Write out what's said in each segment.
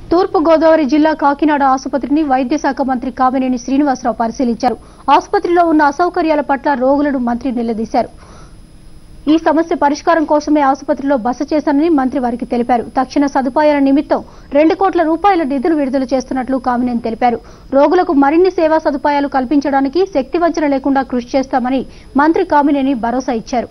తూర్పు గోదావరి జిల్లా కాకినాడ ఆసుపత్రిని వైద్య శాఖ మంత్రి కామినేని శ్రీనివాసరావు పరిశీలించారు ఆసుపత్రిలో ఉన్న అసౌకర్యాల పట్ల రోగులను మంత్రి నిలదీశారు ఈ సమస్య పరిష్కారం కోసమే ఆసుపత్రిలో బస చేశానని మంత్రి వారికి తెలిపారు తక్షణ సదుపాయాల నిమిత్తం రెండు కోట్ల రూపాయల నిధులు విడుదల చేస్తున్నట్లు కామినేని తెలిపారు రోగులకు మరిన్ని సేవా సదుపాయాలు కల్పించడానికి శక్తి వంచన లేకుండా కృషి చేస్తామని మంత్రి కామినేని భరోసా ఇచ్చారు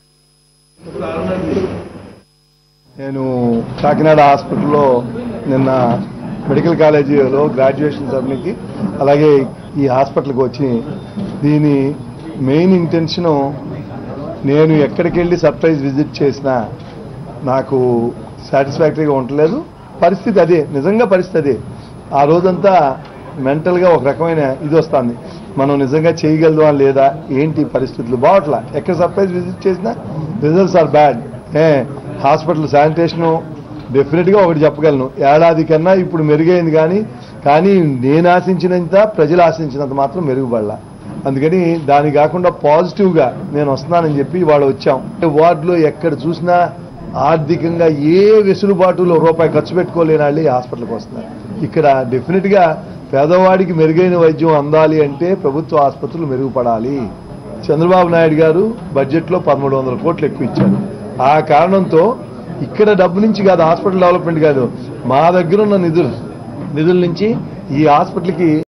నేను కాకినాడ హాస్పిటల్లో నిన్న మెడికల్ కాలేజీలో గ్రాడ్యుయేషన్ సభ్యునికి అలాగే ఈ హాస్పిటల్కి వచ్చి దీని మెయిన్ ఇంటెన్షను నేను ఎక్కడికి వెళ్ళి సర్ప్రైజ్ విజిట్ చేసినా నాకు సాటిస్ఫాక్టరీగా ఉండలేదు పరిస్థితి అదే నిజంగా పరిస్థితి అదే ఆ రోజంతా మెంటల్గా ఒక రకమైన ఇది వస్తుంది మనం నిజంగా చేయగలదా లేదా ఏంటి పరిస్థితులు బావట్లా ఎక్కడ సర్ప్రైజ్ విజిట్ చేసినా results are bad a hospital sanitation డెఫినెట్గా ఒకటి చెప్పగలను ఏడాది కన్నా ఇప్పుడు మెరుగైంది కానీ కానీ నేను ఆశించినంత ప్రజలు ఆశించినంత మాత్రం మెరుగుపడలా అందుకని దాని కాకుండా పాజిటివ్గా నేను వస్తున్నానని చెప్పి ఇవాళ వచ్చాం వార్డులో ఎక్కడ చూసినా ఆర్థికంగా ఏ వెసులుబాటులో రూపాయి ఖర్చు పెట్టుకోలేని వాళ్ళు ఈ హాస్పిటల్కి వస్తున్నారు ఇక్కడ డెఫినెట్గా పేదవాడికి మెరుగైన వైద్యం అందాలి అంటే ప్రభుత్వ ఆసుపత్రులు మెరుగుపడాలి చంద్రబాబు నాయుడు గారు బడ్జెట్లో పదమూడు వందల కోట్లు ఎక్కువ ఇచ్చారు ఆ కారణంతో ఇక్కడ డబ్బు నుంచి కాదు హాస్పిటల్ డెవలప్మెంట్ కాదు మా దగ్గర ఉన్న నిధులు నిధుల నుంచి ఈ హాస్పిటల్కి